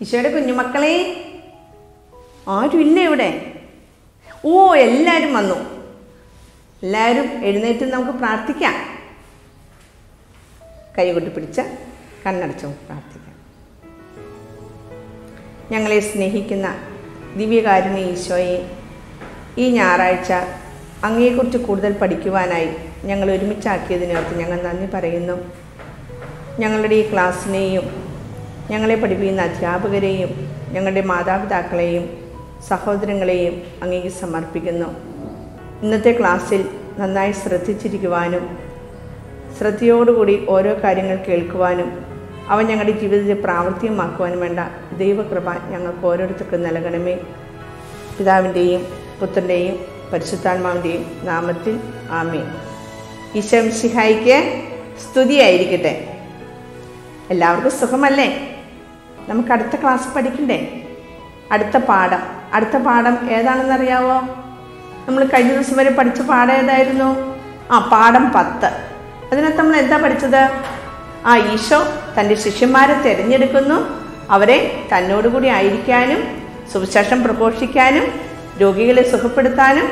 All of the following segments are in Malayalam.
ഈശോയുടെ കുഞ്ഞുമക്കളെ ആരുമില്ല ഇവിടെ ഓ എല്ലാവരും വന്നു എല്ലാവരും എഴുന്നേറ്റ് നമുക്ക് പ്രാർത്ഥിക്കാം കൈകൊട്ടി പിടിച്ച് കണ്ണടച്ച് നമുക്ക് പ്രാർത്ഥിക്കാം ഞങ്ങളെ സ്നേഹിക്കുന്ന ദിവ്യകാരുണ്യ ഈശോയെ ഈ ഞായറാഴ്ച അങ്ങയെക്കുറിച്ച് കൂടുതൽ പഠിക്കുവാനായി ഞങ്ങൾ ഒരുമിച്ചാക്കിയതിനകത്ത് ഞങ്ങൾ നന്ദി പറയുന്നു ഞങ്ങളുടെ ഈ ക്ലാസ്സിനെയും ഞങ്ങളെ പഠിപ്പിക്കുന്ന അധ്യാപകരെയും ഞങ്ങളുടെ മാതാപിതാക്കളെയും സഹോദരങ്ങളെയും അങ്ങേക്ക് സമർപ്പിക്കുന്നു ഇന്നത്തെ ക്ലാസ്സിൽ നന്നായി ശ്രദ്ധിച്ചിരിക്കുവാനും ശ്രദ്ധയോടുകൂടി ഓരോ കാര്യങ്ങൾ കേൾക്കുവാനും അവ ഞങ്ങളുടെ ജീവിതത്തിൽ പ്രാവർത്തികമാക്കുവാനും വേണ്ട ദൈവകൃപ ഞങ്ങൾക്ക് ഓരോരുത്തർക്കും നൽകണമേ പിതാവിൻ്റെയും പുത്രൻ്റെയും പരിശുദ്ധാത്മാവിൻ്റെയും നാമത്തിൽ ആമേ ഈശോ മിശിഹായിക്ക് സ്തുതിയായിരിക്കട്ടെ എല്ലാവർക്കും സുഖമല്ലേ നമുക്ക് അടുത്ത ക്ലാസ് പഠിക്കണ്ടേ അടുത്ത പാഠം അടുത്ത പാഠം ഏതാണെന്നറിയാവോ നമ്മൾ കഴിഞ്ഞ ദിവസം വരെ പഠിച്ച പാഠം ഏതായിരുന്നു ആ പാഠം പത്ത് അതിനകത്ത് നമ്മൾ എന്താ പഠിച്ചത് ആ ഈശോ തൻ്റെ ശിഷ്യന്മാരെ തിരഞ്ഞെടുക്കുന്നു അവരെ തന്നോടുകൂടി ആയിരിക്കാനും സുവിശേഷം പ്രഘോഷിക്കാനും രോഗികളെ സുഖപ്പെടുത്താനും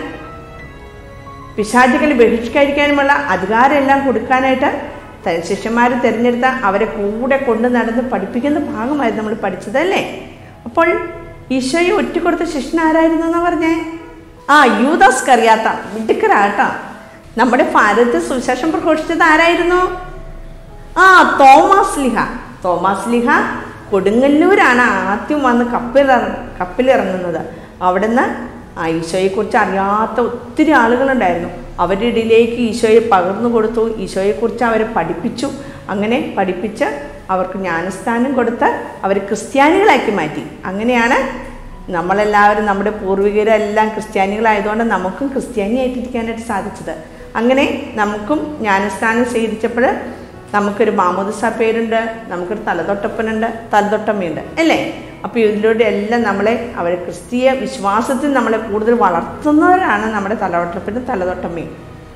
പിശാചുകളെ ബഹിഷ്കരിക്കാനുമുള്ള അധികാരമെല്ലാം കൊടുക്കാനായിട്ട് ത- ശിഷ്യന്മാരെ തിരഞ്ഞെടുത്ത അവരെ കൂടെ കൊണ്ട് നടന്ന് പഠിപ്പിക്കുന്ന ഭാഗമായിരുന്നു നമ്മൾ പഠിച്ചതല്ലേ അപ്പോൾ ഈശോയെ ഒറ്റക്കൊടുത്ത ശിഷ്യൻ ആരായിരുന്നു എന്നാ പറഞ്ഞേ ആ യൂദാസ് കറിയാത്ത മിടുക്കരാട്ടോ നമ്മുടെ ഭാരതത്തിൽ സുവിശേഷം പ്രഘോഷിച്ചത് ആരായിരുന്നു ആ തോമസ് ലിഹ തോമസ് ലിഹ കൊടുങ്ങല്ലൂരാണ് ആദ്യം വന്ന് കപ്പിൽ കപ്പിലിറങ്ങുന്നത് അവിടുന്ന് ആ ഈശോയെക്കുറിച്ച് അറിയാത്ത ഒത്തിരി ആളുകളുണ്ടായിരുന്നു അവരുടെ ഇടയിലേക്ക് ഈശോയെ പകർന്നു കൊടുത്തു ഈശോയെക്കുറിച്ച് അവരെ പഠിപ്പിച്ചു അങ്ങനെ പഠിപ്പിച്ച് അവർക്ക് ജ്ഞാനസ്ഥാനം കൊടുത്ത് അവർ ക്രിസ്ത്യാനികളാക്കി മാറ്റി അങ്ങനെയാണ് നമ്മളെല്ലാവരും നമ്മുടെ പൂർവികരെല്ലാം ക്രിസ്ത്യാനികളായതുകൊണ്ട് നമുക്കും ക്രിസ്ത്യാനിയായിട്ടിരിക്കാനായിട്ട് സാധിച്ചത് അങ്ങനെ നമുക്കും ജ്ഞാനസ്ഥാനം സ്വീകരിച്ചപ്പോൾ നമുക്കൊരു മാമോദിസ പേരുണ്ട് നമുക്കൊരു തലതൊട്ടപ്പനുണ്ട് തലതൊട്ടമ്മയുണ്ട് അല്ലേ അപ്പോൾ ഇതിലൂടെ എല്ലാം നമ്മളെ അവർ ക്രിസ്തീയ വിശ്വാസത്തിൽ നമ്മളെ കൂടുതൽ വളർത്തുന്നവരാണ് നമ്മുടെ തലതൊട്ടപ്പനും തലതൊട്ടമ്മയും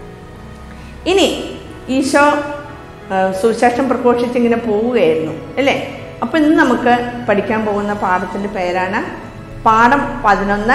ഇനി ഈശോ ആ, സുവിശേഷം പ്രഘോഷിച്ച് ഇങ്ങനെ പോവുകയായിരുന്നു അല്ലേ അപ്പോൾ ഇന്ന് നമുക്ക് പഠിക്കാൻ പോകുന്ന പാഠത്തിൻ്റെ പേരാണ് പാഠം പതിനൊന്ന്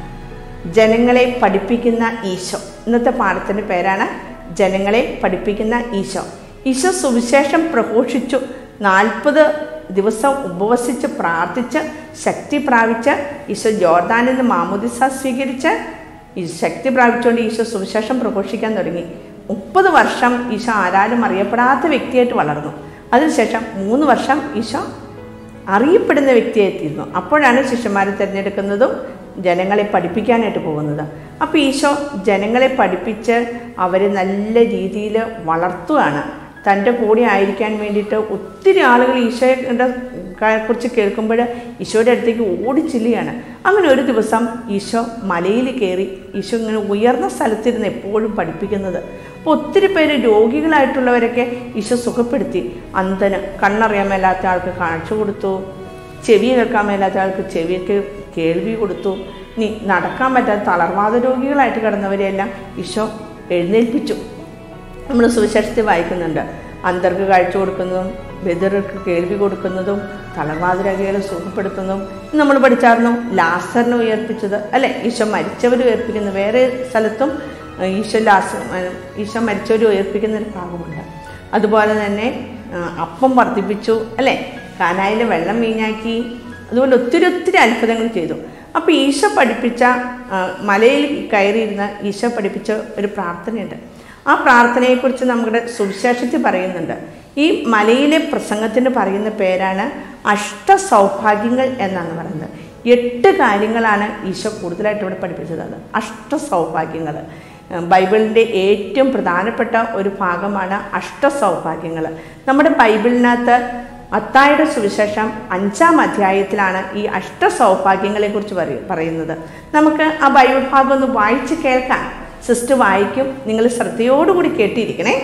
ജനങ്ങളെ പഠിപ്പിക്കുന്ന ഈശോ ഇന്നത്തെ പാഠത്തിൻ്റെ പേരാണ് ജനങ്ങളെ പഠിപ്പിക്കുന്ന ഈശോ ഈശോ സുവിശേഷം പ്രഘോഷിച്ചു നാൽപ്പത് ദിവസം ഉപവസിച്ച് പ്രാർത്ഥിച്ച് ശക്തി പ്രാപിച്ച് ഈശോ ജോർദാനിൽ നിന്ന് മാമുദിസ സ്വീകരിച്ച് ഈ ശക്തി പ്രാപിച്ചുകൊണ്ട് ഈശോ സുവിശേഷം പ്രഘോഷിക്കാൻ തുടങ്ങി മുപ്പത് വർഷം ഈശോ ആരാലും അറിയപ്പെടാത്ത വ്യക്തിയായിട്ട് വളർന്നു അതിനുശേഷം മൂന്ന് വർഷം ഈശോ അറിയപ്പെടുന്ന വ്യക്തിയായിത്തീരുന്നു അപ്പോഴാണ് ശിഷ്യന്മാരെ തിരഞ്ഞെടുക്കുന്നതും ജനങ്ങളെ പഠിപ്പിക്കാനായിട്ട് പോകുന്നത് അപ്പോൾ ഈശോ ജനങ്ങളെ പഠിപ്പിച്ച് അവരെ നല്ല രീതിയിൽ വളർത്തുകയാണ് തൻ്റെ കൂടെ ആയിരിക്കാൻ വേണ്ടിയിട്ട് ഒത്തിരി ആളുകൾ ഈശോയുടെ കുറിച്ച് കേൾക്കുമ്പോൾ ഈശോയുടെ അടുത്തേക്ക് ഓടിച്ചില്ലുകയാണ് അങ്ങനെ ഒരു ദിവസം ഈശോ മലയിൽ കയറി ഈശോ ഇങ്ങനെ ഉയർന്ന സ്ഥലത്തിരുന്ന് എപ്പോഴും പഠിപ്പിക്കുന്നത് അപ്പോൾ ഒത്തിരി പേര് രോഗികളായിട്ടുള്ളവരൊക്കെ ഈശോ സുഖപ്പെടുത്തി അന്ധന് കണ്ണറിയാൻ മേലാത്ത ആൾക്ക് കാഴ്ച കൊടുത്തു ചെവി കേൾക്കാൻ മേലാത്ത ആൾക്ക് ചെവിക്ക് കേൾവി കൊടുത്തു നീ നടക്കാൻ പറ്റാത്ത തളർവാദ രോഗികളായിട്ട് കിടന്നവരെയെല്ലാം ഈശോ എഴുന്നേൽപ്പിച്ചു നമ്മൾ സുവിശേഷത്തിൽ വായിക്കുന്നുണ്ട് അന്തർക്ക് കാഴ്ച കൊടുക്കുന്നതും ബദിർക്ക് കേൾവി കൊടുക്കുന്നതും തളർവാതിരകകളെ സുഖപ്പെടുത്തുന്നതും ഇത് നമ്മൾ പഠിച്ചായിരുന്നു ലാസറിനെ ഉയർപ്പിച്ചത് അല്ലെ ഈശോ മരിച്ചവർ ഉയർപ്പിക്കുന്നു വേറെ സ്ഥലത്തും ഏഹ്, ഈശോ ലാസ ഈശോ മരിച്ചവർ ഉയർപ്പിക്കുന്ന ഒരു ഭാഗമുണ്ട് അതുപോലെ തന്നെ ആ, അപ്പം വർദ്ധിപ്പിച്ചു അല്ലേ കാനായിലെ വെള്ളം വീഞ്ഞാക്കി അതുപോലെ ഒത്തിരി ഒത്തിരി അത്ഭുതങ്ങൾ ചെയ്തു അപ്പോൾ ഈശോ പഠിപ്പിച്ച ആ, മലയിൽ കയറിയിരുന്ന് ഈശോ പഠിപ്പിച്ച ഒരു പ്രാർത്ഥനയുണ്ട് ആ പ്രാർത്ഥനയെക്കുറിച്ച് നമ്മുടെ സുവിശേഷത്തിൽ പറയുന്നുണ്ട് ഈ മലയിലെ പ്രസംഗത്തിന് പറയുന്ന പേരാണ് അഷ്ടസൗഭാഗ്യങ്ങൾ എന്നാണ് പറയുന്നത് എട്ട് കാര്യങ്ങളാണ് ഈശോ കൂടുതലായിട്ട് ഇവിടെ പഠിപ്പിച്ചത് അത് അഷ്ടസൗഭാഗ്യങ്ങൾ ബൈബിളിൻ്റെ ഏറ്റവും പ്രധാനപ്പെട്ട ഒരു ഭാഗമാണ് അഷ്ടസൗഭാഗ്യങ്ങൾ നമ്മുടെ ബൈബിളിനകത്ത് അത്തായുടെ സുവിശേഷം അഞ്ചാം അധ്യായത്തിലാണ് ഈ അഷ്ടസൗഭാഗ്യങ്ങളെക്കുറിച്ച് പറയ പറയുന്നത് നമുക്ക് ആ ബൈബിൾ ഭാഗം ഒന്ന് വായിച്ച് കേൾക്കാം സിസ്റ്റർ വായിക്കും നിങ്ങൾ ശ്രദ്ധയോടുകൂടി കേട്ടിരിക്കണേ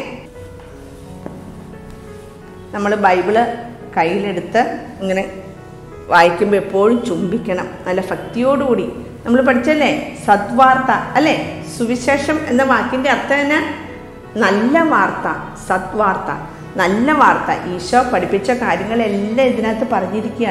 നമ്മൾ ബൈബിള് കയ്യിലെടുത്ത് ഇങ്ങനെ വായിക്കുമ്പോൾ എപ്പോഴും ചുംബിക്കണം നല്ല ഭക്തിയോടുകൂടി നമ്മൾ പഠിച്ചല്ലേ സദ്വാർത്ത അല്ലേ സുവിശേഷം എന്ന വാക്കിൻ്റെ അർത്ഥം തന്നെ നല്ല വാർത്ത സദ്വാർത്ത നല്ല വാർത്ത ഈശോ പഠിപ്പിച്ച കാര്യങ്ങളെല്ലാം ഇതിനകത്ത് പറഞ്ഞിരിക്കുകയാണ്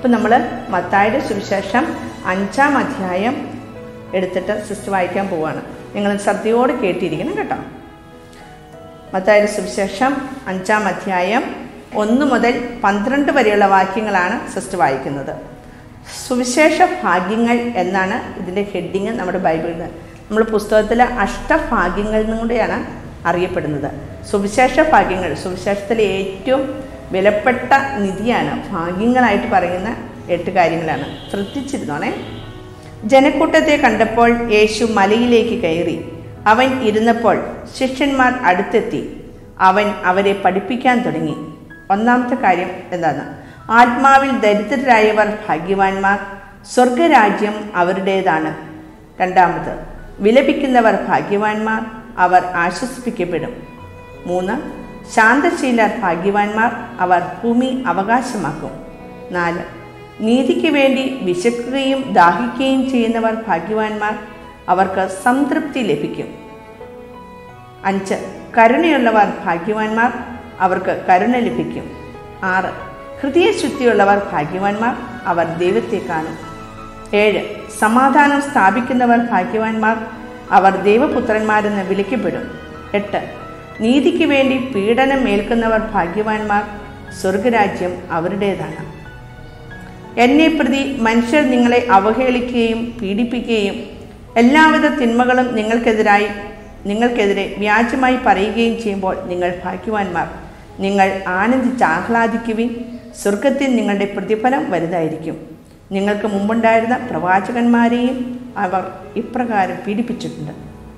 അപ്പം നമ്മൾ മത്തായുടെ സുവിശേഷം അഞ്ചാം അധ്യായം എടുത്തിട്ട് സിസ്റ്റർ വായിക്കാൻ പോവുകയാണ് നിങ്ങൾ ശ്രദ്ധയോടെ കേട്ടിരിക്കണം കേട്ടോ മത്തായുടെ സുവിശേഷം അഞ്ചാം അധ്യായം ഒന്ന് മുതൽ പന്ത്രണ്ട് വരെയുള്ള വാക്യങ്ങളാണ് സിസ്റ്റർ വായിക്കുന്നത് സുവിശേഷ ഭാഗ്യങ്ങൾ എന്നാണ് ഇതിൻ്റെ ഹെഡിങ് നമ്മുടെ ബൈബിളിൽ നമ്മൾ പുസ്തകത്തിലെ അഷ്ടഭാഗ്യങ്ങൾ എന്നും കൂടെയാണ് അറിയപ്പെടുന്നത് സുവിശേഷ ഭാഗ്യങ്ങൾ സുവിശേഷത്തിലെ ഏറ്റവും വിലപ്പെട്ട നിധിയാണ് ഭാഗ്യങ്ങളായിട്ട് പറയുന്ന എട്ട് കാര്യങ്ങളാണ് ശ്രദ്ധിച്ചിരുന്നോണേ ജനക്കൂട്ടത്തെ കണ്ടപ്പോൾ യേശു മലയിലേക്ക് കയറി അവൻ ഇരുന്നപ്പോൾ ശിഷ്യന്മാർ അടുത്തെത്തി അവൻ അവരെ പഠിപ്പിക്കാൻ തുടങ്ങി ഒന്നാമത്തെ കാര്യം എന്താണ് ആത്മാവിൽ ദരിദ്രരായവർ ഭാഗ്യവാന്മാർ സ്വർഗരാജ്യം അവരുടേതാണ് രണ്ടാമത് വിലപിക്കുന്നവർ ഭാഗ്യവാന്മാർ അവർ ആശ്വസിപ്പിക്കപ്പെടും മൂന്ന് ശാന്തശീലർ ഭാഗ്യവാന്മാർ അവർ ഭൂമി അവകാശമാക്കും നാല് നീതിക്ക് വേണ്ടി വിശക്കുകയും ദാഹിക്കുകയും ചെയ്യുന്നവർ ഭാഗ്യവാന്മാർ അവർക്ക് സംതൃപ്തി ലഭിക്കും അഞ്ച് കരുണയുള്ളവർ ഭാഗ്യവാന്മാർ അവർക്ക് കരുണ ലഭിക്കും ആറ് ഹൃദയശുദ്ധിയുള്ളവർ ഭാഗ്യവാന്മാർ അവർ ദൈവത്തെ കാണും ഏഴ് സമാധാനം സ്ഥാപിക്കുന്നവർ ഭാഗ്യവാന്മാർ അവർ ദൈവപുത്രന്മാരെന്ന് വിളിക്കപ്പെടും എട്ട് നീതിക്ക് വേണ്ടി പീഡനം ഏൽക്കുന്നവർ ഭാഗ്യവാന്മാർ സ്വർഗരാജ്യം അവരുടേതാണ് എന്നെ പ്രതി മനുഷ്യർ നിങ്ങളെ അവഹേളിക്കുകയും പീഡിപ്പിക്കുകയും എല്ലാവിധ തിന്മകളും നിങ്ങൾക്കെതിരായി നിങ്ങൾക്കെതിരെ വ്യാജമായി പറയുകയും ചെയ്യുമ്പോൾ നിങ്ങൾ ഭാഗ്യവാന്മാർ നിങ്ങൾ ആനന്ദിച്ച് ആഹ്ലാദിക്കുവിൻ സ്വർഗത്തിൽ നിങ്ങളുടെ പ്രതിഫലം വലുതായിരിക്കും നിങ്ങൾക്ക് മുമ്പുണ്ടായിരുന്ന പ്രവാചകന്മാരെയും അവർ ഇപ്രകാരം പീഡിപ്പിച്ചിട്ടുണ്ട്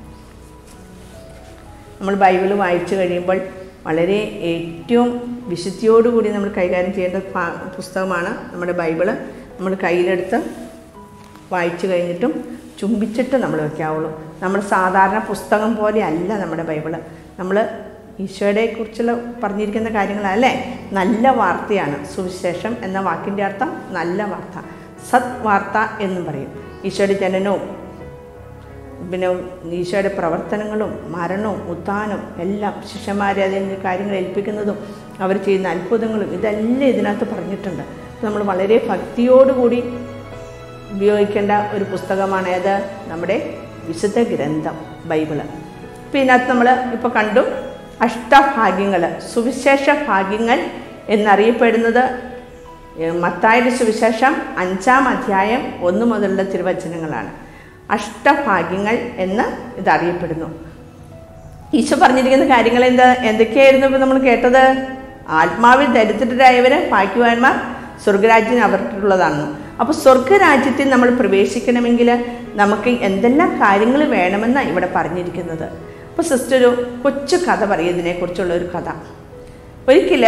നമ്മൾ ബൈബിൾ വായിച്ചു കഴിയുമ്പോൾ വളരെ ഏറ്റവും വിശുദ്ധിയോടുകൂടി നമ്മൾ കൈകാര്യം ചെയ്യേണ്ട ഭാ- പുസ്തകമാണ് നമ്മുടെ ബൈബിള് നമ്മൾ കയ്യിലെടുത്ത് വായിച്ചു കഴിഞ്ഞിട്ടും ചുംബിച്ചിട്ട് നമ്മൾ വയ്ക്കാവുള്ളൂ നമ്മൾ സാധാരണ പുസ്തകം പോലെ അല്ല നമ്മുടെ ബൈബിള് നമ്മൾ ഈശോയെ കുറിച്ചുള്ള പറഞ്ഞിരിക്കുന്ന കാര്യങ്ങളല്ലേ നല്ല വാർത്തയാണ് സുവിശേഷം എന്ന വാക്കിൻ്റെ അർത്ഥം നല്ല വാർത്ത സത് വാർത്ത എന്നും പറയും ഈശോയുടെ ജനനവും പിന്നെ ഈശോയുടെ പ്രവർത്തനങ്ങളും മരണവും ഉത്ഥാനവും എല്ലാം ശിഷ്യന്മാരെ അതിന് കാര്യങ്ങൾ ഏൽപ്പിക്കുന്നതും അവർ ചെയ്യുന്ന അത്ഭുതങ്ങളും ഇതെല്ലാം ഇതിനകത്ത് പറഞ്ഞിട്ടുണ്ട് നമ്മൾ വളരെ ഭക്തിയോടുകൂടി ഉപയോഗിക്കേണ്ട ഒരു പുസ്തകമാണ് ഏത് നമ്മുടെ വിശുദ്ധ ഗ്രന്ഥം ബൈബിള് ഇപ്പം ഇതിനകത്ത് നമ്മൾ ഇപ്പോൾ കണ്ടു അഷ്ടഭാഗ്യങ്ങൾ സുവിശേഷ ഭാഗ്യങ്ങൾ എന്നറിയപ്പെടുന്നത് ഏഹ്, മത്തായുടെ സുവിശേഷം അഞ്ചാം അധ്യായം ഒന്ന് മുതലുള്ള തിരുവചനങ്ങളാണ് അഷ്ടഭാഗ്യങ്ങൾ എന്ന് ഇതറിയപ്പെടുന്നു ഈശോ പറഞ്ഞിരിക്കുന്ന കാര്യങ്ങൾ എന്താ എന്തൊക്കെയായിരുന്നു ഇപ്പം നമ്മൾ കേട്ടത് ആത്മാവിൽ ദരിദ്രരായവര് ഭാഗ്യവാന്മാർ സ്വർഗരാജ്യം അവർക്കുള്ളതാണ് അപ്പോൾ സ്വർഗരാജ്യത്തിൽ നമ്മൾ പ്രവേശിക്കണമെങ്കിൽ നമുക്ക് എന്തെല്ലാം കാര്യങ്ങൾ വേണമെന്നാണ് ഇവിടെ പറഞ്ഞിരിക്കുന്നത് അപ്പോൾ സിസ്റ്റർ ഒരു കൊച്ചു കഥ പറയും ഇതിനെക്കുറിച്ചുള്ള ഒരു കഥ ഒരിക്കൽ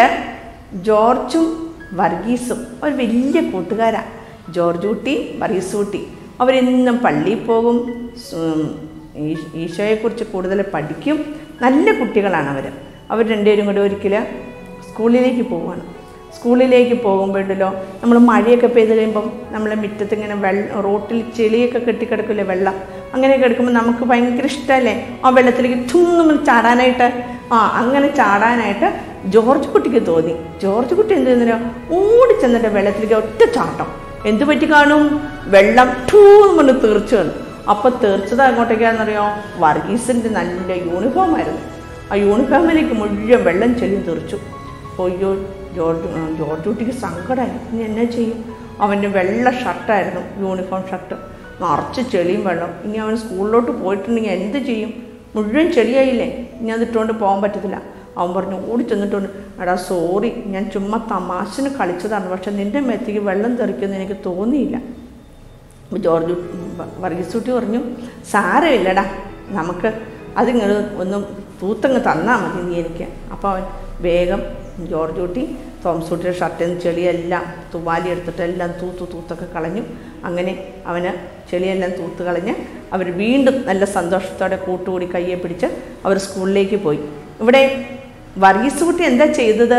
ജോർജും വർഗീസും ഒരു വലിയ കൂട്ടുകാരാണ് ജോർജ് കുട്ടി വർഗീസ് കുട്ടി അവരെന്നും പള്ളിയിൽ പോകും ഉം, ഈ- ഈശോയെക്കുറിച്ച് കൂടുതൽ പഠിക്കും നല്ല കുട്ടികളാണ് അവർ അവർ രണ്ടുപേരും കൂടെ ഒരിക്കൽ സ്കൂളിലേക്ക് പോവുകയാണ് സ്കൂളിലേക്ക് പോകുമ്പോഴല്ലോ നമ്മൾ മഴയൊക്കെ പെയ്ത് കഴിയുമ്പം നമ്മളെ മുറ്റത്ത് ഇങ്ങനെ വെള്ളം റോട്ടിൽ ചെളിയൊക്കെ കെട്ടിക്കിടക്കില്ലേ വെള്ളം അങ്ങനെ കിടക്കുമ്പോൾ നമുക്ക് ഭയങ്കര ഇഷ്ടമല്ലേ ആ വെള്ളത്തിലേക്ക് ഠും നമ്മൾ ചാടാനായിട്ട് ആ അങ്ങനെ ചാടാനായിട്ട് ജോർജ് കുട്ടിക്ക് തോന്നി ജോർജ് കുട്ടി എന്ത് ചെയ്യുന്നോ ഓടി ചെന്നിട്ട് വെള്ളത്തിലേക്ക് ഒറ്റ ചാട്ടം എന്ത് പറ്റി കാണും വെള്ളം ഠൂ കൊണ്ട് തീർച്ചു വന്നു അപ്പോൾ തീർച്ചത് അങ്ങോട്ടേക്കാണെന്നറിയോ വർഗീസിൻ്റെ നല്ല യൂണിഫോം ആയിരുന്നു ആ യൂണിഫോമിലേക്ക് മുഴുവൻ വെള്ളം ചെളിയും തീർച്ചു അയ്യോ ജോർജ് ആ, ജോർജ് കുട്ടിക്ക് സങ്കടമായി ഇനി എന്നാ ചെയ്യും അവൻ്റെ വെള്ള ഷർട്ടായിരുന്നു യൂണിഫോം ഷർട്ട് നിറച്ച് ചെളിയും വെള്ളം ഇനി അവൻ സ്കൂളിലോട്ട് പോയിട്ടുണ്ടെങ്കിൽ എന്ത് ചെയ്യും മുഴുവൻ ചെളിയായില്ലേ ഇനി അത് ഇട്ടുകൊണ്ട് പോകാൻ പറ്റത്തില്ല അവൻ പറഞ്ഞു ഓടി ചെന്നിട്ടുണ്ട് എടാ സോറി ഞാൻ ചുമ്മാ തമാശന് കളിച്ചതാണ് പക്ഷെ നിൻ്റെ മെത്തിക്ക് വെള്ളം തെറിക്കുമെന്ന് എനിക്ക് തോന്നിയില്ല അപ്പോൾ ജോർജ് വ- വർഗീസ് കുട്ടി പറഞ്ഞു സാരമില്ലടാ നമുക്ക് അതിങ്ങനെ ഒന്ന് തൂത്തങ്ങ് തന്നാൽ മതി നീ എനിക്ക് അപ്പോൾ അവൻ വേഗം ജോർജ് കുട്ടി തോമസ് കുട്ടിയുടെ ഷർട്ടിൽ നിന്ന് ചെളിയെല്ലാം തുവാലി എടുത്തിട്ട് എല്ലാം തൂത്ത് തൂത്തൊക്കെ കളഞ്ഞു അങ്ങനെ അവന് ചെളിയെല്ലാം തൂത്ത് കളഞ്ഞ് അവർ വീണ്ടും നല്ല സന്തോഷത്തോടെ കൂട്ടുകൂടി കയ്യെ പിടിച്ച് അവർ സ്കൂളിലേക്ക് പോയി ഇവിടെ വർഗീസ് കുട്ടി എന്താ ചെയ്തത്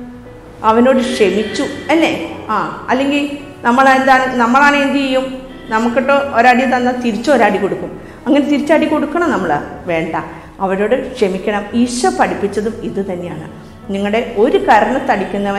അവനോട് ക്ഷമിച്ചു അല്ലേ ആ അല്ലെങ്കിൽ നമ്മൾ എന്താണ് നമ്മളാണ് എന്ത് ചെയ്യും നമുക്കിട്ട് ഒരടി തന്നാൽ തിരിച്ചു ഒരടി കൊടുക്കും അങ്ങനെ തിരിച്ചടി കൊടുക്കണം നമ്മൾ വേണ്ട അവരോട് ക്ഷമിക്കണം ഈശോ പഠിപ്പിച്ചതും ഇത് തന്നെയാണ് നിങ്ങളുടെ ഒരു കരണത്തടിക്കുന്നവന്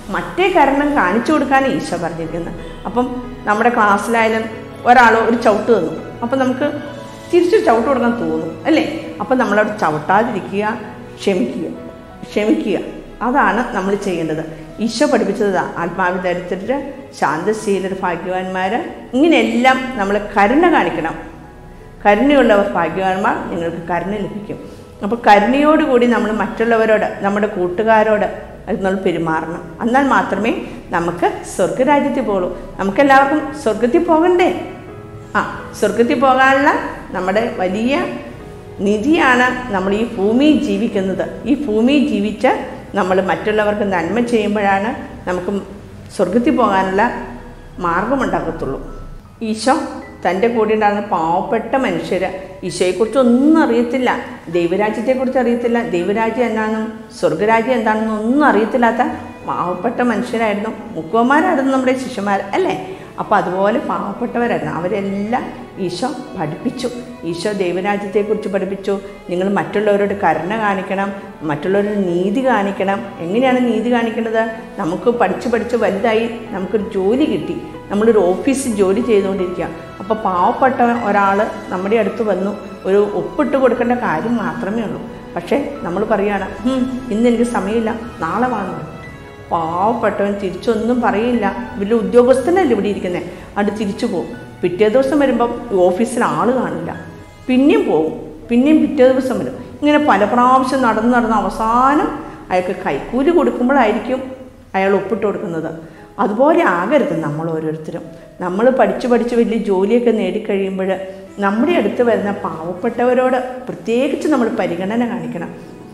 മറ്റേ കാരണം കാണിച്ചു കൊടുക്കാൻ ഈശോ പറഞ്ഞിരിക്കുന്നത് അപ്പം നമ്മുടെ ക്ലാസ്സിലായാലും ഒരാൾ ഒരു ചവിട്ട് തന്നു അപ്പം നമുക്ക് തിരിച്ചു ചവിട്ട് കൊടുക്കാൻ തോന്നും അല്ലേ അപ്പം നമ്മളവിടെ ചവിട്ടാതിരിക്കുക ക്ഷമിക്കുക ക്ഷമിക്കുക അതാണ് നമ്മൾ ചെയ്യേണ്ടത് ഈശോ പഠിപ്പിച്ചത് ആത്മാവിൽ ധരിച്ചിട്ട് ശാന്തശീലർ ഭാഗ്യവാന്മാർ ഇങ്ങനെയെല്ലാം നമ്മൾ കരുണ കാണിക്കണം കരുണയുള്ളവർ ഭാഗ്യവാന്മാർ നിങ്ങൾക്ക് കരുണ ലഭിക്കും അപ്പോൾ കരുണയോടുകൂടി നമ്മൾ മറ്റുള്ളവരോട് നമ്മുടെ കൂട്ടുകാരോട് നമ്മൾ പെരുമാറണം എന്നാൽ മാത്രമേ നമുക്ക് സ്വർഗരാജ്യത്തിൽ പോകുള്ളൂ നമുക്കെല്ലാവർക്കും സ്വർഗത്തിൽ പോകണ്ടേ ആ സ്വർഗത്തിൽ പോകാനുള്ള നമ്മുടെ വലിയ നിധിയാണ് നമ്മൾ ഈ ഭൂമിയിൽ ജീവിക്കുന്നത് ഈ ഭൂമിയിൽ ജീവിച്ച് നമ്മൾ മറ്റുള്ളവർക്ക് നന്മ ചെയ്യുമ്പോഴാണ് നമുക്ക് സ്വർഗത്തിൽ പോകാനുള്ള മാർഗമുണ്ടാകത്തുള്ളൂ ഈശോ തൻ്റെ കൂടെ ഉണ്ടാകുന്ന പാവപ്പെട്ട മനുഷ്യർ ഈശോയെക്കുറിച്ച് ഒന്നും അറിയത്തില്ല ദൈവരാജ്യത്തെക്കുറിച്ച് അറിയത്തില്ല ദൈവരാജ്യം എന്താണെന്നും സ്വർഗരാജ്യം എന്താണെന്നും ഒന്നും അറിയത്തില്ലാത്ത പാവപ്പെട്ട മനുഷ്യരായിരുന്നു മുക്കുവന്മാരായിരുന്നു നമ്മുടെ ശിഷ്യന്മാർ അല്ലേ അപ്പോൾ അതുപോലെ പാവപ്പെട്ടവരായിരുന്നു അവരെല്ലാം ഈശോ പഠിപ്പിച്ചു ഈശോ ദൈവരാജ്യത്തെക്കുറിച്ച് പഠിപ്പിച്ചു നിങ്ങൾ മറ്റുള്ളവരോട് കരുണ കാണിക്കണം മറ്റുള്ളവരോട് നീതി കാണിക്കണം എങ്ങനെയാണ് നീതി കാണിക്കേണ്ടത് നമുക്ക് പഠിച്ച് പഠിച്ച് വലുതായി നമുക്കൊരു ജോലി കിട്ടി നമ്മളൊരു ഓഫീസിൽ ജോലി ചെയ്തുകൊണ്ടിരിക്കുക അപ്പോൾ പാവപ്പെട്ട ഒരാൾ നമ്മുടെ അടുത്ത് വന്നു ഒരു ഒപ്പിട്ട് കൊടുക്കേണ്ട കാര്യം മാത്രമേ ഉള്ളൂ പക്ഷേ നമ്മൾ പറയുകയാണ് "ഹും, ഇന്ന് എനിക്ക് സമയമില്ല നാളെ വാങ്ങും പാവപ്പെട്ടവൻ തിരിച്ചൊന്നും പറയില്ല വലിയ ഉദ്യോഗസ്ഥനല്ലേ ഇവിടെ ഇരിക്കുന്നത് അത് തിരിച്ചു പോകും പിറ്റേ ദിവസം വരുമ്പം ഓഫീസിൽ ആൾ കാണില്ല പിന്നെയും പോകും പിന്നെയും പിറ്റേ ദിവസം വരും ഇങ്ങനെ പല പ്രാവശ്യം നടന്ന് നടന്ന് അവസാനം അയാൾക്ക് കൈക്കൂലി കൊടുക്കുമ്പോഴായിരിക്കും അയാൾ ഒപ്പിട്ട് കൊടുക്കുന്നത് അതുപോലെ ആകരുത് നമ്മൾ ഓരോരുത്തരും നമ്മൾ പഠിച്ച് പഠിച്ച് വലിയ ജോലിയൊക്കെ നേടിക്കഴിയുമ്പോൾ നമ്മുടെ അടുത്ത് വരുന്ന പാവപ്പെട്ടവരോട് പ്രത്യേകിച്ച് നമ്മൾ പരിഗണന കാണിക്കണം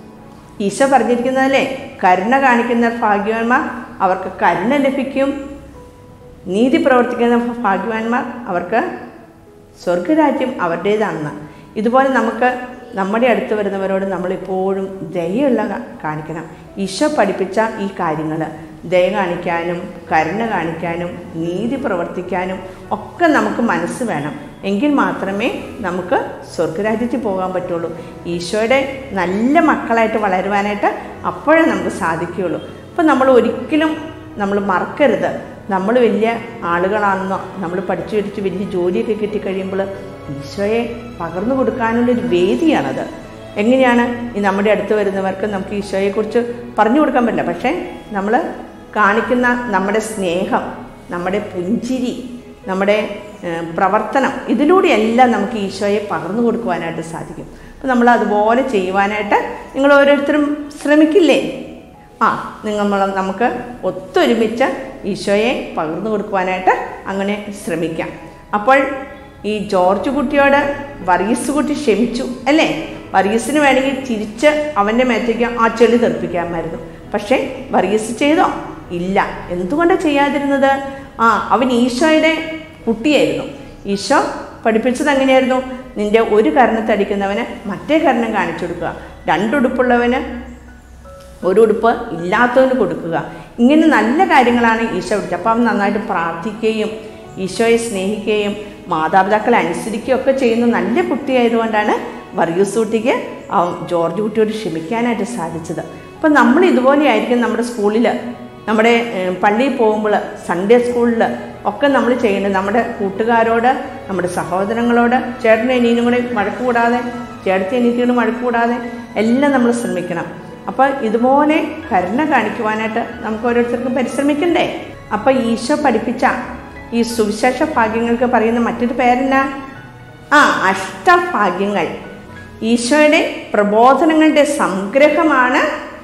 ഈശോ പറഞ്ഞിരിക്കുന്നതല്ലേ കരുണ കാണിക്കുന്ന ഭാഗ്യവാന്മാർ അവർക്ക് കരുണ ലഭിക്കും നീതി പ്രവർത്തിക്കുന്ന ഭാഗ്യവാന്മാർ അവർക്ക് സ്വർഗരാജ്യം അവരുടേതാണെന്ന് ഇതുപോലെ നമുക്ക് നമ്മുടെ അടുത്ത് വരുന്നവരോട് നമ്മളെപ്പോഴും ദയുള്ള കാ- കാണിക്കണം ഈശോ പഠിപ്പിച്ച ഈ കാര്യങ്ങൾ ദയ കാണിക്കാനും കരുണ കാണിക്കാനും നീതി പ്രവർത്തിക്കാനും ഒക്കെ നമുക്ക് മനസ്സ് വേണം എങ്കിൽ മാത്രമേ നമുക്ക് സ്വർഗരാജ്യത്തിൽ പോകാൻ പറ്റുള്ളൂ ഈശോയുടെ നല്ല മക്കളായിട്ട് വളരുവാനായിട്ട് അപ്പോഴേ നമുക്ക് സാധിക്കുകയുള്ളൂ അപ്പം നമ്മൾ ഒരിക്കലും നമ്മൾ മറക്കരുത് നമ്മൾ വലിയ ആളുകളാണെന്നോ നമ്മൾ പഠിച്ചു പഠിച്ച് വലിയ ജോലിയൊക്കെ കിട്ടിക്കഴിയുമ്പോൾ ഈശോയെ പകർന്നു കൊടുക്കാനുള്ളൊരു വേദിയാണത് എങ്ങനെയാണ് ഈ നമ്മുടെ അടുത്ത് വരുന്നവർക്ക് നമുക്ക് ഈശോയെക്കുറിച്ച് പറഞ്ഞു കൊടുക്കാൻ പറ്റില്ല പക്ഷേ നമ്മൾ കാണിക്കുന്ന നമ്മുടെ സ്നേഹം നമ്മുടെ പുഞ്ചിരി നമ്മുടെ ഏഹ്, പ്രവർത്തനം ഇതിലൂടെയെല്ലാം നമുക്ക് ഈശോയെ പകർന്നു കൊടുക്കുവാനായിട്ട് സാധിക്കും അപ്പോൾ നമ്മൾ അതുപോലെ ചെയ്യുവാനായിട്ട് നിങ്ങൾ ഓരോരുത്തരും ശ്രമിക്കില്ലേ ആ നിങ്ങൾ നമുക്ക് ഒത്തൊരുമിച്ച് ഈശോയെ പകർന്നു കൊടുക്കുവാനായിട്ട് അങ്ങനെ ശ്രമിക്കാം അപ്പോൾ ഈ ജോർജ് കുട്ടിയോട് വർഗീസ് കുട്ടി ക്ഷമിച്ചു അല്ലേ വർഗീസിന് വേണമെങ്കിൽ തിരിച്ച് അവൻ്റെ മേത്തേക്ക് ആ ചെളി തെറിപ്പിക്കാമായിരുന്നു പക്ഷേ വർഗീസ് ചെയ്തോ ഇല്ല എന്തുകൊണ്ടാണ് ചെയ്യാതിരുന്നത് ആ അവൻ ഈശോയുടെ കുട്ടിയായിരുന്നു ഈശോ പഠിപ്പിച്ചത് എങ്ങനെയായിരുന്നു നിന്റെ ഒരു കരണത്തടിക്കുന്നവന് മറ്റേ കരണം കാണിച്ചു കൊടുക്കുക രണ്ടുടുപ്പുള്ളവന് ഒരു ഉടുപ്പ് ഇല്ലാത്തവന് കൊടുക്കുക ഇങ്ങനെ നല്ല കാര്യങ്ങളാണ് ഈശോ വിളിച്ചത് അപ്പം അവൻ നന്നായിട്ട് പ്രാർത്ഥിക്കുകയും ഈശോയെ സ്നേഹിക്കുകയും മാതാപിതാക്കളെ അനുസരിക്കുകയും ഒക്കെ ചെയ്യുന്ന നല്ല കുട്ടിയായതുകൊണ്ടാണ് വർഗീസ് കുട്ടിക്ക് അവൻ ജോർജ് കുട്ടിയോട് ക്ഷമിക്കാനായിട്ട് സാധിച്ചത് അപ്പം നമ്മൾ ഇതുപോലെയായിരിക്കും നമ്മുടെ സ്കൂളിൽ നമ്മുടെ ഏഹ്, പള്ളിയിൽ പോകുമ്പോൾ സൺഡേ സ്കൂളിൽ ഒക്കെ നമ്മൾ ചെയ്യേണ്ടത് നമ്മുടെ കൂട്ടുകാരോട് നമ്മുടെ സഹോദരങ്ങളോട് ചേട്ടനും അനിയനും കൂടെ വഴക്ക് കൂടാതെ ചേട്ടത്തി അനിയത്തിയോട് വഴക്ക് കൂടാതെ എല്ലാം നമ്മൾ ശ്രമിക്കണം അപ്പോൾ ഇതുപോലെ കരുണ കാണിക്കുവാനായിട്ട് നമുക്ക് ഓരോരുത്തർക്കും പരിശ്രമിക്കണ്ടേ അപ്പോൾ ഈശോ പഠിപ്പിച്ച ഈ സുവിശേഷ ഭാഗ്യങ്ങൾക്ക് പറയുന്ന മറ്റൊരു പേരെന്നാ ആ അഷ്ടഭാഗ്യങ്ങൾ ഈശോയുടെ പ്രബോധനങ്ങളുടെ സംഗ്രഹമാണ്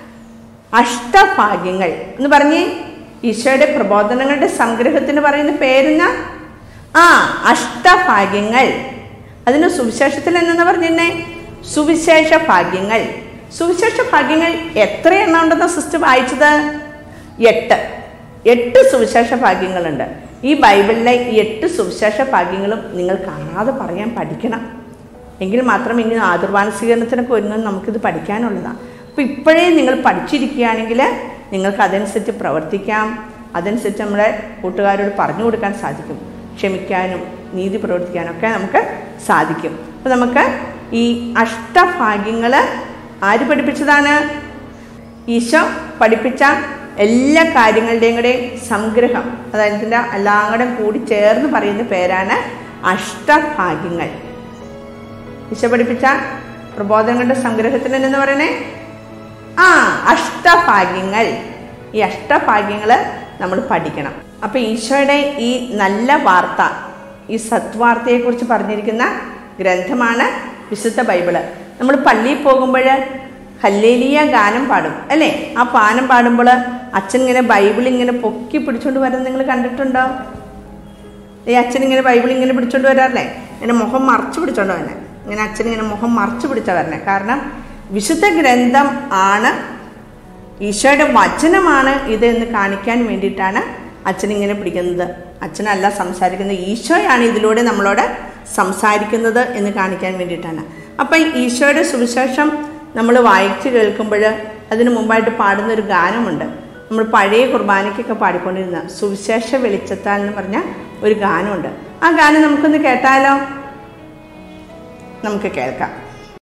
അഷ്ടഭാഗ്യങ്ങൾ എന്ന് പറഞ്ഞേ ഈശോയുടെ പ്രബോധനങ്ങളുടെ സംഗ്രഹത്തിന് പറയുന്ന പേരെന്നാ ആ അഷ്ടഭാഗ്യങ്ങൾ അതിന് സുവിശേഷത്തിൽ എന്നു പറഞ്ഞിരുന്നേ സുവിശേഷ ഭാഗ്യങ്ങൾ സുവിശേഷ ഭാഗ്യങ്ങൾ എത്ര എണ്ണം ഉണ്ടെന്ന സിസ്റ്റർ വായിച്ചത് എട്ട് എട്ട് സുവിശേഷ ഭാഗ്യങ്ങളുണ്ട് ഈ ബൈബിളിലെ ഈ എട്ട് സുവിശേഷ ഭാഗ്യങ്ങളും നിങ്ങൾ കാണാതെ പറയാൻ പഠിക്കണം എങ്കിൽ മാത്രമേ ഇനി ആതിർവാന സ്വീകരണത്തിനൊക്കെ ഒരുങ്ങുന്ന നമുക്കിത് പഠിക്കാനുള്ളതാണ് അപ്പോൾ ഇപ്പോഴേ നിങ്ങൾ പഠിച്ചിരിക്കുകയാണെങ്കിൽ നിങ്ങൾക്ക് അതനുസരിച്ച് പ്രവർത്തിക്കാം അതനുസരിച്ച് നമ്മുടെ കൂട്ടുകാരോട് പറഞ്ഞു കൊടുക്കാൻ സാധിക്കും ക്ഷമിക്കാനും നീതി പ്രവർത്തിക്കാനും ഒക്കെ നമുക്ക് സാധിക്കും അപ്പോൾ നമുക്ക് ഈ അഷ്ടഭാഗ്യങ്ങൾ ആര് പഠിപ്പിച്ചതാണ് ഈശോ പഠിപ്പിച്ച എല്ലാ കാര്യങ്ങളുടെയും കൂടെ സംഗ്രഹം അതായത് ഇതിൻ്റെ എല്ലാം കൂടെ കൂടി ചേർന്ന് പറയുന്ന പേരാണ് അഷ്ടഭാഗ്യങ്ങൾ ഈശോ പഠിപ്പിച്ച പ്രബോധനങ്ങളുടെ സംഗ്രഹത്തിന് എന്ന് പറയണേ ആ അഷ്ടഭാഗ്യങ്ങൾ ഈ അഷ്ടഭാഗ്യങ്ങൾ നമ്മൾ പഠിക്കണം അപ്പൊ ഈശോയുടെ ഈ നല്ല വാർത്ത ഈ സത്വാർത്തയെക്കുറിച്ച് പറഞ്ഞിരിക്കുന്ന ഗ്രന്ഥമാണ് വിശുദ്ധ ബൈബിള് നമ്മൾ പള്ളിയിൽ പോകുമ്പോൾ ഹല്ലേലിയ ഗാനം പാടും അല്ലേ ആ പാനം പാടുമ്പോൾ അച്ഛൻ ഇങ്ങനെ ബൈബിൾ ഇങ്ങനെ പൊക്കി പിടിച്ചോണ്ട് വരുന്നത് നിങ്ങൾ കണ്ടിട്ടുണ്ടോ ഈ അച്ഛൻ ഇങ്ങനെ ബൈബിൾ ഇങ്ങനെ പിടിച്ചോണ്ട് വരാറില്ലേ ഇങ്ങനെ മുഖം മറച്ചു പിടിച്ചോണ്ട് വന്നെ ഇങ്ങനെ അച്ഛൻ ഇങ്ങനെ മുഖം മറച്ചു പിടിച്ചാ വരണേ കാരണം വിശുദ്ധ ഗ്രന്ഥം ആണ് ഈശോയുടെ വചനമാണ് ഇത് എന്ന് കാണിക്കാൻ വേണ്ടിയിട്ടാണ് അച്ഛൻ ഇങ്ങനെ പിടിക്കുന്നത് അച്ഛനല്ല സംസാരിക്കുന്നത് ഈശോയാണ് ഇതിലൂടെ നമ്മളോട് സംസാരിക്കുന്നത് എന്ന് കാണിക്കാൻ വേണ്ടിയിട്ടാണ് അപ്പം ഈശോയുടെ സുവിശേഷം നമ്മൾ വായിച്ച് കേൾക്കുമ്പോൾ അതിന് മുമ്പായിട്ട് പാടുന്ന ഒരു ഗാനമുണ്ട് നമ്മൾ പഴയ കുർബാനയ്ക്കൊക്കെ പാടിക്കൊണ്ടിരുന്ന സുവിശേഷ വെളിച്ചത്താൽ എന്ന് പറഞ്ഞ ഒരു ഗാനമുണ്ട് ആ ഗാനം നമുക്കൊന്ന് കേട്ടാലോ നമുക്ക് കേൾക്കാം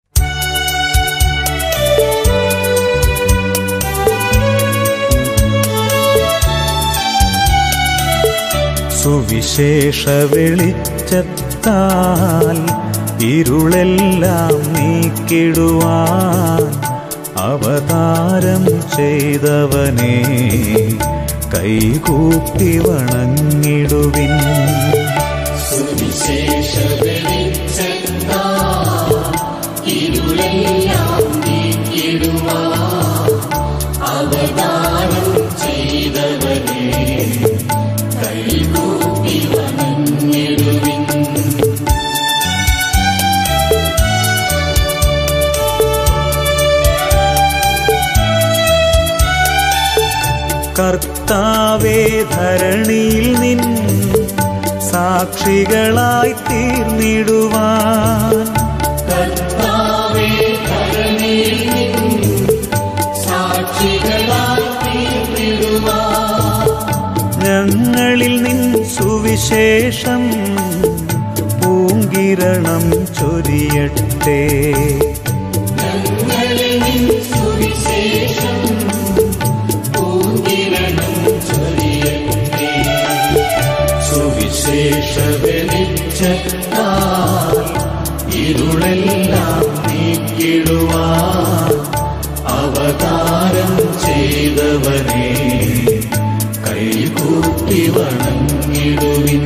സുവിശേഷ വെളിച്ചത്താൽ ഇരുളെല്ലാം നീക്കിടുവാൻ അവതാരം ചെയ്തവനെ കൈകൂപ്പി വണങ്ങിടുവിൻ കർത്താവേ ധരണിയിൽ നിൻ സാക്ഷികളായി തീർന്നിടുവാൻ ഞങ്ങളിൽ നിൻ സുവിശേഷം പൂങ്കിരണം ചൊരിയട്ടെ സുവിശേഷ വെളിച്ചത്താൽ ഇരുളെല്ലാം നീക്കിടുവാൻ അവതാരം ചെയ്തവനെ കൈകൂപ്പി വണങ്ങിടുവിൻ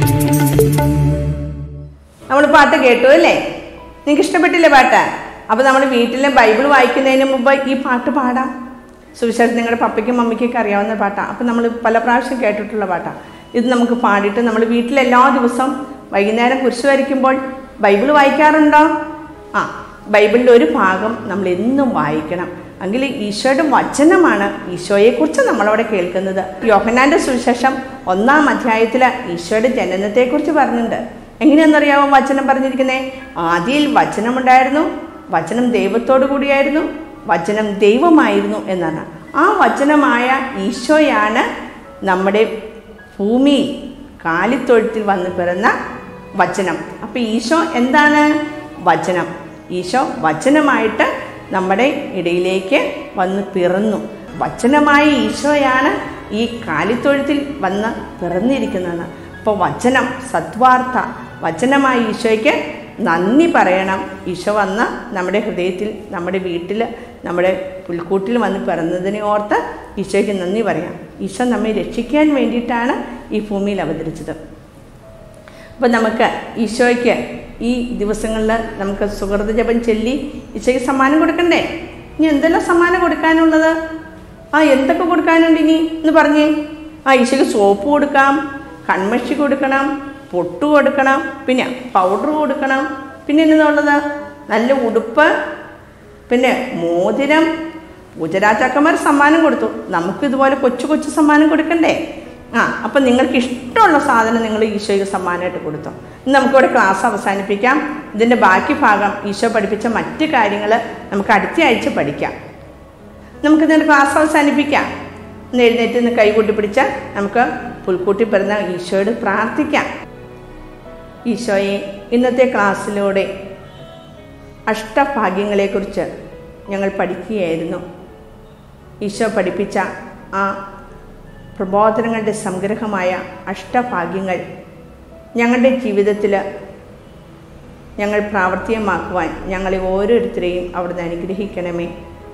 നമ്മൾ പാട്ട് കേട്ടു അല്ലേ നിങ്ങൾക്ക് ഇഷ്ടപ്പെട്ടില്ലേ പാട്ട് അപ്പോൾ നമ്മൾ വീട്ടിലെ ബൈബിൾ വായിക്കുന്നതിന് മുമ്പ് ഈ പാട്ട് പാടാം സുവിശേഷം നിങ്ങളുടെ പപ്പയ്ക്കും മമ്മിക്കൊക്കെ അറിയാവുന്ന പാട്ടാണ് അപ്പോൾ നമ്മൾ പല പ്രാവശ്യം കേട്ടിട്ടുള്ള പാട്ടാണ് ഇത് നമുക്ക് പാടിയിട്ട് നമ്മൾ വീട്ടിൽ എല്ലാ ദിവസവും വൈകുന്നേരം കുരിശ് വരയ്ക്കുമ്പോൾ ബൈബിൾ വായിക്കാറുണ്ടോ ആ ബൈബിളിൻ്റെ ഒരു ഭാഗം നമ്മൾ എന്നും വായിക്കണം എങ്കിൽ ഈശോയുടെ വചനമാണ് ഈശോയെക്കുറിച്ച് നമ്മളവിടെ കേൾക്കുന്നത് യോഹന്നാൻ്റെ സുവിശേഷം ഒന്നാം അധ്യായത്തിൽ ഈശോയുടെ ജനനത്തെക്കുറിച്ച് പറഞ്ഞിട്ടുണ്ട് എങ്ങനെയാണെന്നറിയാമോ വചനം പറഞ്ഞിരിക്കുന്നത് ആദിയിൽ വചനമുണ്ടായിരുന്നു വചനം ദൈവത്തോടു കൂടിയായിരുന്നു വചനം ദൈവമായിരുന്നു എന്നാണ് ആ വചനമായ ഈശോയാണ് നമ്മുടെ ഭൂമിയിൽ കാലിത്തൊഴുത്തിൽ വന്ന് പിറന്ന വചനം അപ്പം ഈശോ എന്താണ് വചനം ഈശോ വചനമായിട്ട് നമ്മുടെ ഇടയിലേക്ക് വന്ന് പിറന്നു വചനമായ ഈശോയാണ് ഈ കാലിത്തൊഴുത്തിൽ വന്ന് പിറന്നിരിക്കുന്നതെന്ന് അപ്പോൾ വചനം സദ്വാർത്ത വചനമായ ഈശോയ്ക്ക് നന്ദി പറയണം ഈശോ വന്ന് നമ്മുടെ ഹൃദയത്തിൽ നമ്മുടെ വീട്ടിൽ നമ്മുടെ പുൽക്കൂട്ടിൽ വന്ന് പിറന്നതിനെ ഓർത്ത് ഈശോയ്ക്ക് നന്ദി പറയാം ഈശോ നമ്മെ രക്ഷിക്കാൻ വേണ്ടിയിട്ടാണ് ഈ ഭൂമിയിൽ അവതരിച്ചത് അപ്പോൾ നമുക്ക് ഈശോയ്ക്ക് ഈ ദിവസങ്ങളിൽ നമുക്ക് സുഹൃത ജപം ചൊല്ലി ഈശോയ്ക്ക് സമ്മാനം കൊടുക്കണ്ടേ ഇനി എന്തെല്ലാം സമ്മാനം കൊടുക്കാനുള്ളത് ആ എന്തൊക്കെ കൊടുക്കാനുണ്ട് ഇനി എന്ന് പറഞ്ഞേ ആ ഈശോയ്ക്ക് സോപ്പ് കൊടുക്കാം കൺമഷി കൊടുക്കണം പൊട്ട് കൊടുക്കണം പിന്നെ പൗഡർ കൊടുക്കണം പിന്നെ എന്നതുള്ളത് നല്ല ഉടുപ്പ് പിന്നെ മോതിരം പൂജരാജാക്കന്മാർ സമ്മാനം കൊടുത്തു നമുക്ക് ഇതുപോലെ കൊച്ചു കൊച്ചു സമ്മാനം കൊടുക്കണ്ടേ ആ അപ്പം നിങ്ങൾക്ക് ഇഷ്ടമുള്ള സാധനം നിങ്ങൾ ഈശോയ്ക്ക് സമ്മാനമായിട്ട് കൊടുത്തു ഇന്ന് നമുക്കിവിടെ ക്ലാസ് അവസാനിപ്പിക്കാം ഇതിൻ്റെ ബാക്കി ഭാഗം ഈശോ പഠിപ്പിച്ച മറ്റ് കാര്യങ്ങൾ നമുക്ക് അടുത്ത ആഴ്ച പഠിക്കാം നമുക്ക് ഇതിൻ്റെ ക്ലാസ് അവസാനിപ്പിക്കാം ഇന്ന് എഴുന്നേറ്റ് നിന്ന് കൈകൂട്ടി പിടിച്ച് നമുക്ക് പുൽക്കൂട്ടി പിറന്ന ഈശോയോട് പ്രാർത്ഥിക്കാം ഈശോയെ ഇന്നത്തെ ക്ലാസ്സിലൂടെ അഷ്ടഭാഗ്യങ്ങളെക്കുറിച്ച് ഞങ്ങൾ പഠിക്കുകയായിരുന്നു ഈശോ പഠിപ്പിച്ച ആ പ്രബോധനങ്ങളുടെ സംഗ്രഹമായ അഷ്ടഭാഗ്യങ്ങൾ ഞങ്ങളുടെ ജീവിതത്തിൽ ഞങ്ങൾ പ്രാവർത്തികമാക്കുവാൻ ഞങ്ങളെ ഓരോരുത്തരെയും അവിടുന്ന് അനുഗ്രഹിക്കണമേ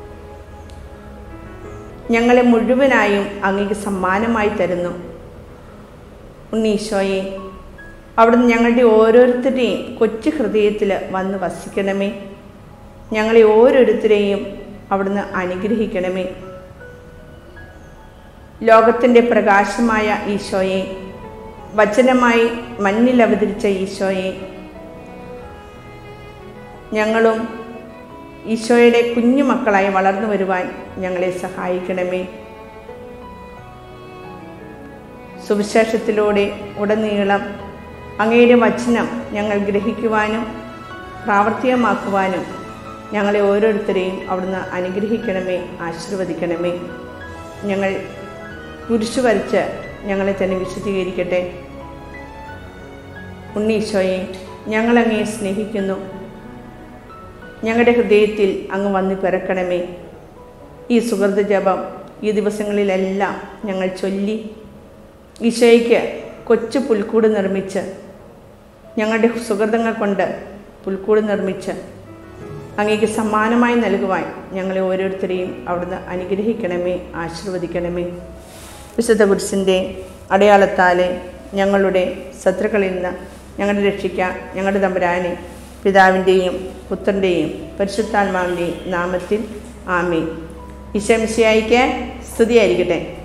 ഞങ്ങളെ മുഴുവനായും അങ്ങേക്ക് സമ്മാനമായി തരുന്നു ഉണ്ണീശോയെ അവിടുന്ന് ഞങ്ങളുടെ ഓരോരുത്തരുടെയും കൊച്ചു ഹൃദയത്തിൽ വന്ന് വസിക്കണമേ ഞങ്ങളെ ഓരോരുത്തരെയും അവിടുന്ന് അനുഗ്രഹിക്കണമേ ലോകത്തിൻ്റെ പ്രകാശമായ ഈശോയെ വചനമായി മണ്ണിൽ അവതരിച്ച ഈശോയെ ഞങ്ങളും ഈശോയുടെ കുഞ്ഞു മക്കളായി വളർന്നു വരുവാൻ ഞങ്ങളെ സഹായിക്കണമേ സുവിശേഷത്തിലൂടെ ഉടനീളം അങ്ങയുടെ വചനം ഞങ്ങൾ ഗ്രഹിക്കുവാനും പ്രാവർത്തികമാക്കുവാനും ഞങ്ങളെ ഓരോരുത്തരെയും അവിടുന്ന് അനുഗ്രഹിക്കണമേ ആശീർവദിക്കണമേ ഞങ്ങൾ കുരിശു വരച്ച് ഞങ്ങളെ തന്നെ വിശദീകരിക്കട്ടെ ഉണ്ണീശോയെ ഞങ്ങളങ്ങയെ സ്നേഹിക്കുന്നു ഞങ്ങളുടെ ഹൃദയത്തിൽ അങ്ങ് വന്ന് പിറക്കണമേ ഈ സുഹൃത ജപം ഈ ദിവസങ്ങളിലെല്ലാം ഞങ്ങൾ ചൊല്ലി ഈശോയ്ക്ക് കൊച്ചു പുൽക്കൂട് നിർമ്മിച്ച് ഞങ്ങളുടെ സുഹൃതങ്ങൾ കൊണ്ട് പുൽക്കൂട് നിർമ്മിച്ച് അങ്ങേക്ക് സമ്മാനമായി നൽകുവാൻ ഞങ്ങളെ ഓരോരുത്തരെയും അവിടുന്ന് അനുഗ്രഹിക്കണമേ ആശീർവദിക്കണമേ വിശുദ്ധ കുരിശിൻ്റെ അടയാളത്താലെ ഞങ്ങളുടെ ശത്രുക്കളിൽ നിന്ന് ഞങ്ങളുടെ രക്ഷിക്കാൻ ഞങ്ങളുടെ തമ്പുരാനെ പിതാവിൻ്റെയും പുത്രൻ്റെയും പരിശുദ്ധാത്മാവിൻ്റെയും നാമത്തിൽ ആമേ ഈശംശിയായിക്ക് സ്തുതിയായിരിക്കട്ടെ